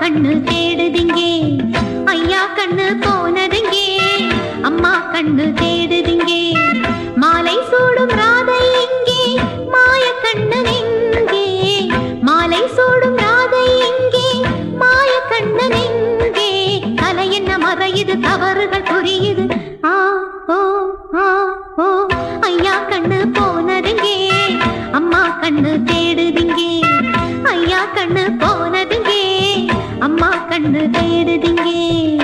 கண்ணு தேடுதிங்கே ஐயா கண்ணு போனதுங்கே அம்மா கண்ணு தேடுதிங்கே மாலை சூடும் ராதை எங்கே மாய கண்ணன் எங்கே மாலை சூடும் ராதை எங்கே மாய கண்ணன் எங்கே கலை என்ன மறையுது தவறுகள் புரியுது ஆ ஓ ஆ ஓ ஐயா கண்ணு போனதுங்கே அம்மா கண்ணு தேடுதிங்கே ஐயா கண்ணு போனதுங்கே அம்மா கண்ணு தேடுதிங்கே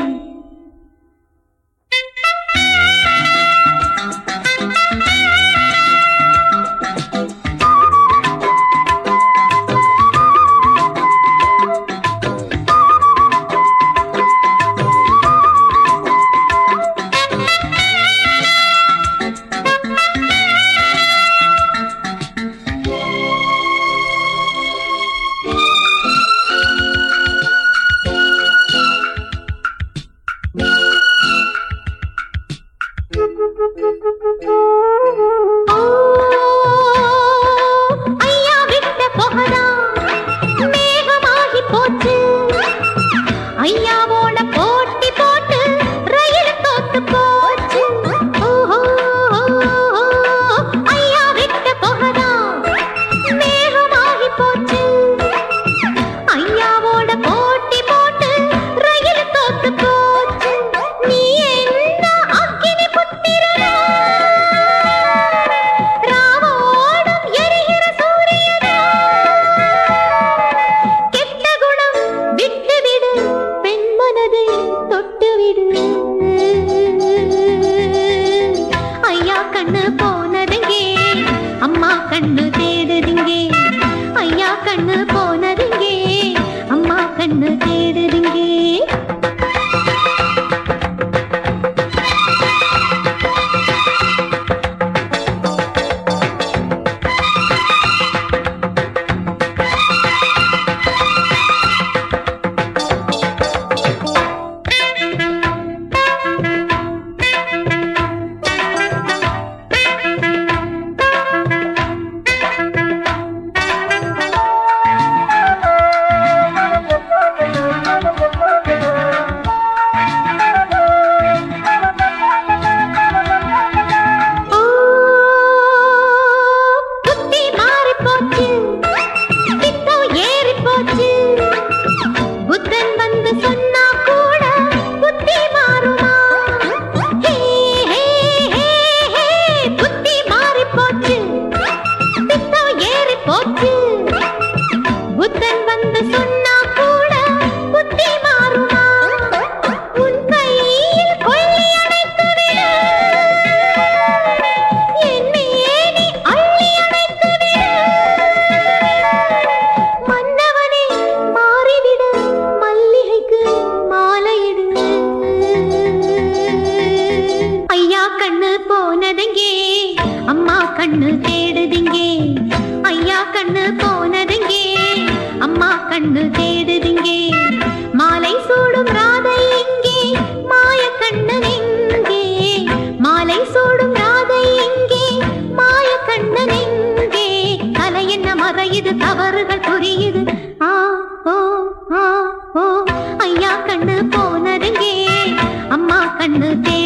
ஓ ஐயா விட்ட புகழா மேகமாகி போச்சு ஐயாவோட போட்டி போட்டு ரயில் தோத்து போச்சு ஓஹோ ஐயா விட்ட புகழா மேகமாகி போச்சு ஐயாவோட போட்டி போட்டு ரயில் தோத்து போச்சு நீ என்ன அக்கினி புத்திரனா ராவோடும் எரிகிற சூரியனா கெட்ட குணம் விட்டுவிடு பெண் மனதை தொட்டுவிடு ஐயா கண்ணு போனதுங்கே அம்மா கண்ணு தேடுதுங்கே ஐயா கண்ணு போனதுங்கே அம்மா கண்ணு தேடுதுங்கே ஓ புத்தி மாறி போச்சு பித்தம் ஏறி போச்சு புத்தன் வந்து சொன்னா கூட புத்தி மாறுமா ஹே ஹே ஹே ஹே புத்தி மாறி போச்சு பித்தம் ஏறி போச்சு புத்தன் வந்து சொன்னா கூட புத்தி மாறுமா உன் கையில் கொள்ளி அடைத்து விடு என் மேனி அள்ளி அணைத்து விடு. மன்னவனே மாறிவிடு, மல்லிகைக்கு மாலையிடு. ஐயா கண்ணு போனதுங்கே அம்மா கண்ணு தேடுதிங்கே ஐயா கண்ணு போனதுங்கே அம்மா கண்ணு தேடுதிங்கே மாலை சூடும் ராதை எங்கே மாய கண்ணன் எங்கே மாலை சூடும் ராதை எங்கே மாய கண்ணன் எங்கே கலை என்ன மறையுது தவறுகள் புரியுது ஆ ஓ ஆ ஓ ஐயா கண்ணு போனதுங்கே அம்மா கண்ணு தே